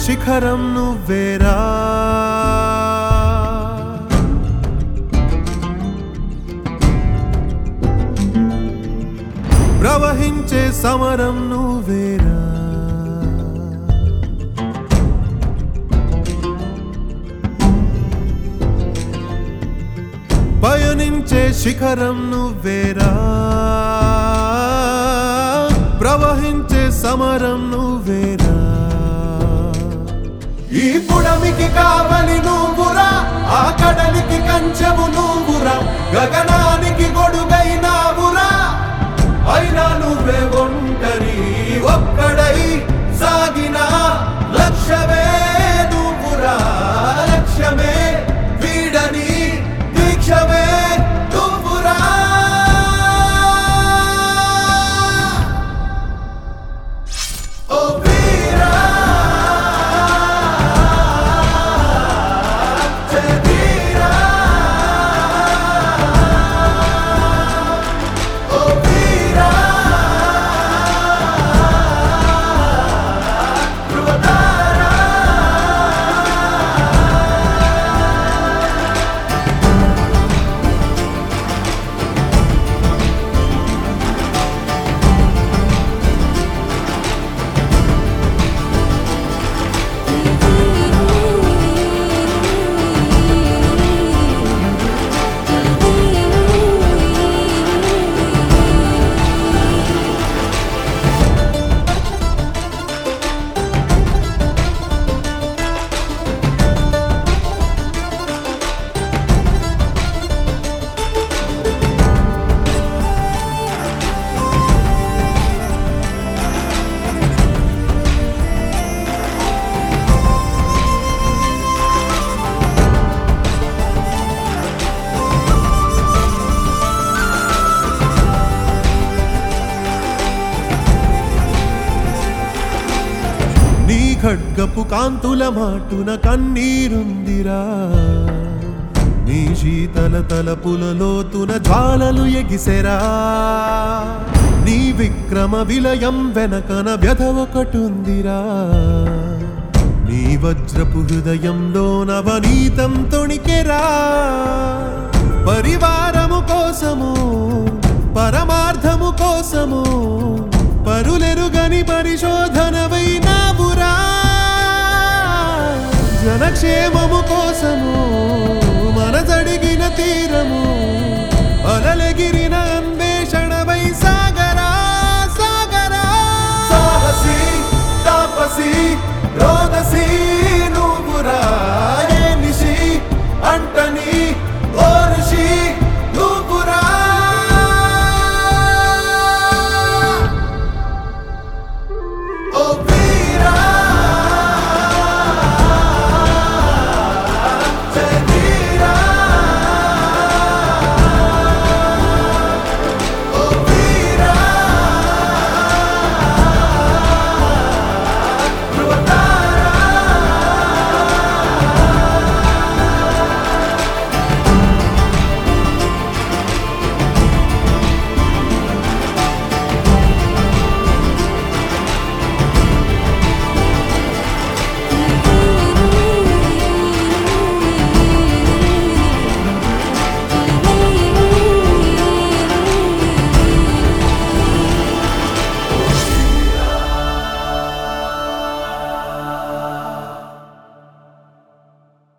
శిఖరం నువ్వేరా ప్రవహించే సమరం నువ్వేరా పయనించే శిఖరం నువ్వేరా ప్రవహించే సమరం నువ్వేరా ఈ పుడమికి కావలి నువ్వురా ఆ కడలికి కంచెము నువ్వురా గగనానికి గొడుగైనావురా అయినా నువ్వే ఒంటరి ఒక్కడై సాగిన లక్ష్యమే నువ్వురా లక్ష్యమే వీడని దీక్షమే నువ్వురా ఓ వీరా జయ వీరా ఓ వీరా ధృవతారా నీ ఖడ్గపు కాంతుల మాటున కన్నీరుందిరా నీ శీతల తలపుల లోతున జ్వాలలు ఎగిసెరా నీ విక్రమ విలయం వెనకన వ్యధ ఒకటుందిరా నీ వజ్రపు హృదయంలో నవనీతం తొణికెరా పరివారము కోసము పరమార్థము కోసము పరులెరుగని పరిశోధనవైనావురా జనక్షేమము కోసము మనసడిగిన తీరము అలలెగిరి